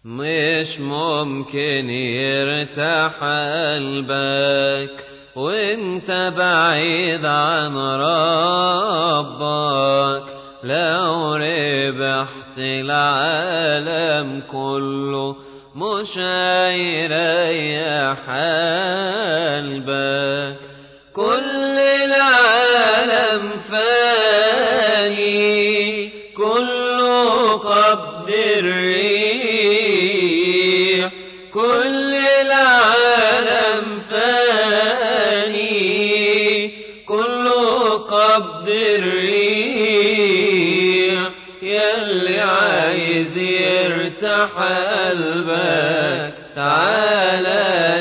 مش ممكن يرتاح قلبك وانت بعيد عن ربك لو ربحت العالم كله مش هيريح قلبك كل العالم فاني كله قبض الريح كل العالم فاني كله قبض الريح يلي عايز يرتاح قلبك تعالى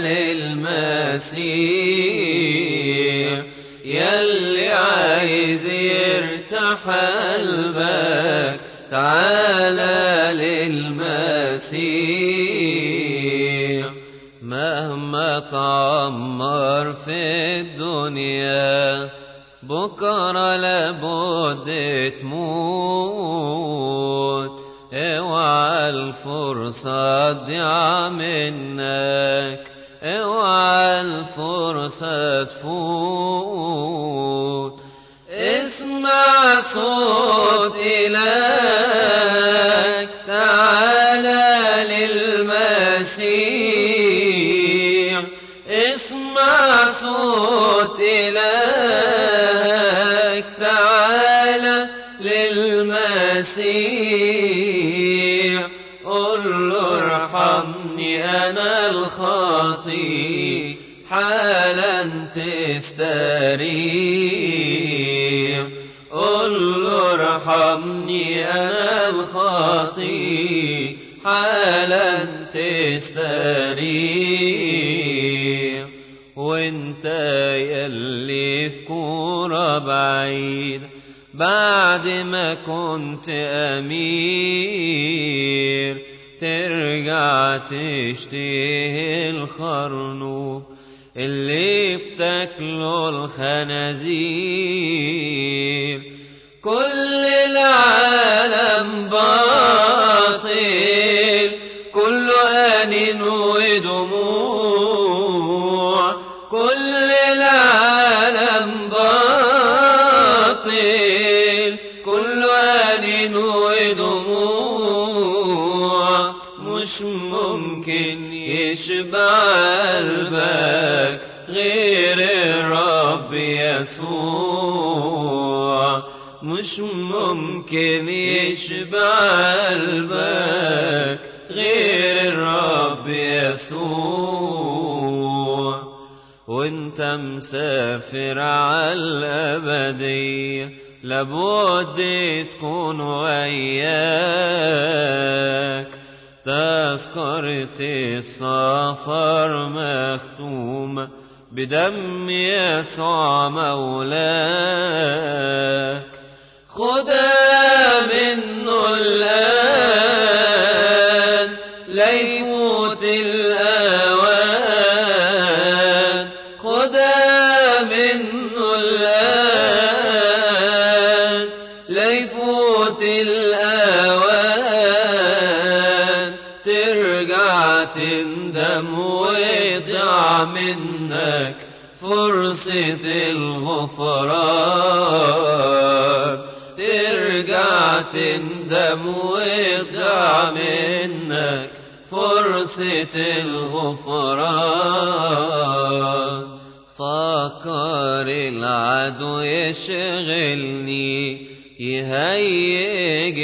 للمسيح يلي عايز يرتاح قلبك تعالى للمسيح مهما تعمر في الدنيا بكرة لابد تموت اوعى الفرصة تضيع منك اوعى الفرصة تفوت اسمع صوت إلهك تعالى للمسيح اسمع صوت إلهك تعالى للمسيح قل له ارحمني أنا الخاطي حالا تستريح قل له ارحمني أنا الخاطي حالا تستريح وانت يلي في كورة بعيد بعد ما كنت أمير ترجع تشتهي الخرنوب اللي بتاكله الخنازير كل العالم باطل كله آن ودموع كل العالم باطل كله آن ودموع مش ممكن يشبع قلبك غير الرب يسوع مش ممكن يشبع قلبك غير الرب يسوع وانت مسافر على الأبدية لابد تكون وياك تذكرة السفر مختومة بدم يسوع مولاك خدها منه الآن ليفوت الأوان خدها منه الآن ليفوت الأوان ترجع تندم ويضيع منك فرصة الغفران ترجع تندم ويضيع منك فرصة الغفران فكر العدو يشغلني يهيج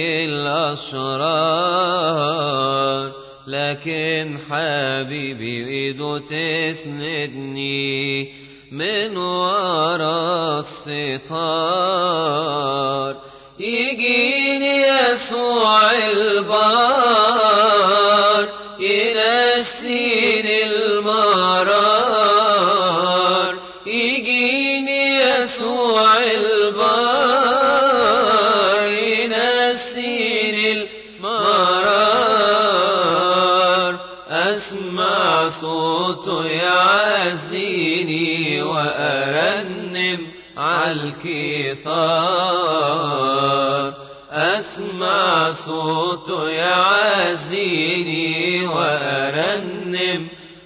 الأشرار لكن حبيبي ايده تسندني من ورا الستار يجيني يسوع البار ينسيني المرار يجيني يسوع البار ينسيني المرار أسمع صوته يعزيني وأرنم عالكثار أسمع صوته يعزيني يعزيني وأرنم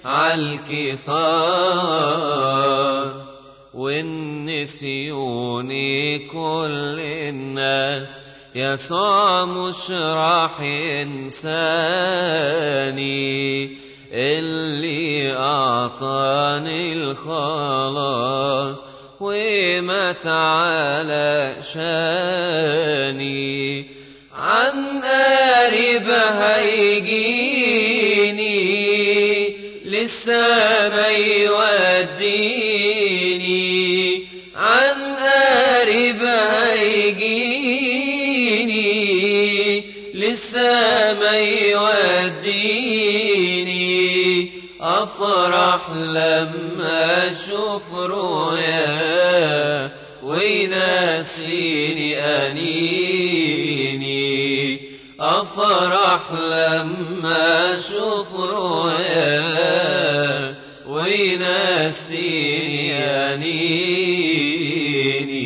عالكثار والنسيوني كل الناس يسوع مش راح ينساني اللي أعطاني الخلاص ومات على شاني عن قريب هيجيني للسما يوديني عن قريب هيجيني للسما يوديني أفرح لما أشوف رؤيا وينسيني أنيني أفرح لما أشوف رؤيا وينسيني أنيني